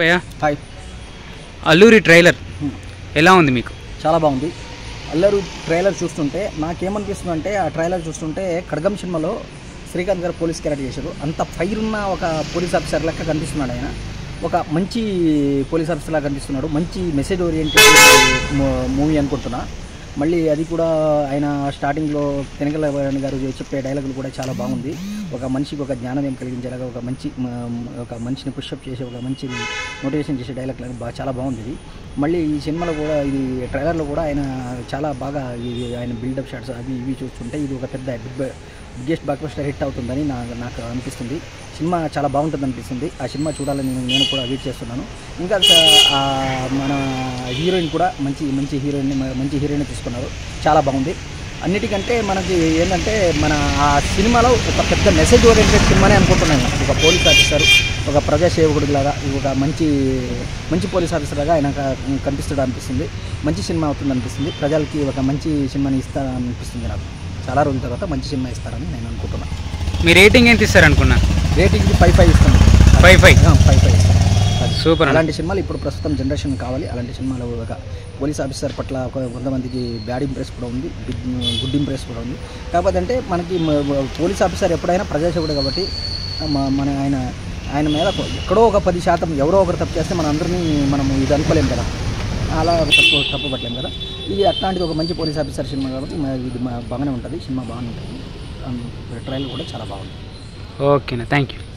భయ్యా hi Alluri trailer ఎలా ఉంది మీకు చాలా బాగుంది అల్లరు ట్రైలర్ చూస్తుంటే నాకేమనిపిస్తుంది అంటే ఆ ట్రైలర్ చూస్తుంటే ఖడ్గం సినిమాలో శ్రీకాంత్ గారు పోలీస్ క్యారెక్టర్ చేశారు అంత ఫైర్ ఉన్న ఒక పోలీస్ ఆఫీసర్ లెక్క కనిపిస్తున్నాడు ఆయన ఒక మంచి పోలీస్ ఆఫీసర్ లాగా కనిపిస్తున్నాడు మంచి మెసేజ్ ఓరియంటెడ్ మూవీ అనుకుంటున్నా మళ్ళీ అది కూడా ఆయన స్టార్టింగ్లో తెనకల గారు చెప్పే డైలాగులు కూడా చాలా బాగుంది ఒక మనిషికి ఒక జ్ఞానం కలిగించేలాగా ఒక మంచి మ- ఒక మనిషిని పుషప్ చేసే ఒక మంచి మోటివేషన్ చేసే డైలాగ్ బాగా చాలా బాగుంది ఇది మళ్ళీ ఈ సినిమాలో కూడా ఇది ట్రైలర్లో కూడా ఆయన చాలా బాగా ఇది ఆయన బిల్డప్ షాట్స్ అవి ఇవి చూస్తుంటే ఇది ఒక పెద్ద బిగ్గెస్ట్ బ్లాక్ బస్టర్ హిట్ అవుతుందని నా నాకు అనిపిస్తుంది సినిమా చాలా బాగుంటుంది అనిపిస్తుంది ఆ సినిమా చూడాలని నేను నేను కూడా వెయిట్ చేస్తున్నాను ఇంకా స- ఆ మన హీరోయిన్ కూడా మంచి మంచి హీరోయిన్ మంచి హీరోయిన్ తీసుకున్నారు చాలా బాగుంది అన్నిటికంటే మనకి ఏంటంటే మన ఆ సినిమాలో ఒక పెద్ద మెసేజ్ ఓరియంటెడ్ సినిమానే అనుకుంటున్నాను ఒక పోలీస్ ఆఫీసర్ ఒక ప్రజాసేవకుడిలాగా ఒక మంచి మంచి పోలీస్ ఆఫీసర్ లాగా ఆయన క- కనిపిస్తాడు అనిపిస్తుంది మంచి సినిమా అవుతుంది అనిపిస్తుంది ప్రజలకి ఒక మంచి సినిమాని ఇస్తారని అనిపిస్తుంది నాకు చాలా రోజుల తర్వాత మంచి సినిమా ఇస్తారని నేను అనుకుంటున్నాను మీ రేటింగ్ ఎంత ఇస్తారు అనుకున్నా రేటింగ్కి ఫైవ్ ఫైవ్ ఇస్తాను ఫైవ్ ఫైవ్ ఫైవ్ ఫైవ్ ఇస్తాను అది సూపర్ అన్న అలాంటి సినిమాలు ఇప్పుడు ప్రస్తుతం జనరేషన్ కావాలి అలాంటి సినిమాలు ఒక పోలీస్ ఆఫీసర్ పట్ల ఒక కొంతమందికి బ్యాడ్ ఇంప్రెస్ కూడా ఉంది గుడ్ గుడ్ ఇంప్రెస్ కూడా ఉంది కాకపోతే అంటే మనకి మ- మ- పోలీస్ ఆఫీసర్ ఎప్పుడైనా ప్రజాసేవుడు కాబట్టి మ- మన ఆయన ఆయన మీద ఎక్కడో ఒక పది శాతం ఎవరో ఒకరు తప్పు చేస్తే మన అందరినీ మనం ఇది అనుకోలేం కదా అలా తప్పు తప్పు పట్టలేం కదా ఇది అట్లాంటిది ఒక మంచి పోలీస్ ఆఫీసర్ సినిమా కాబట్టి మ- ఇది మా- బాగానే ఉంటుంది సినిమా బాగానే ఉంటుంది ట్రయల్ కూడా చాలా బాగుంది ఓకేనా థ్యాంక్ యూ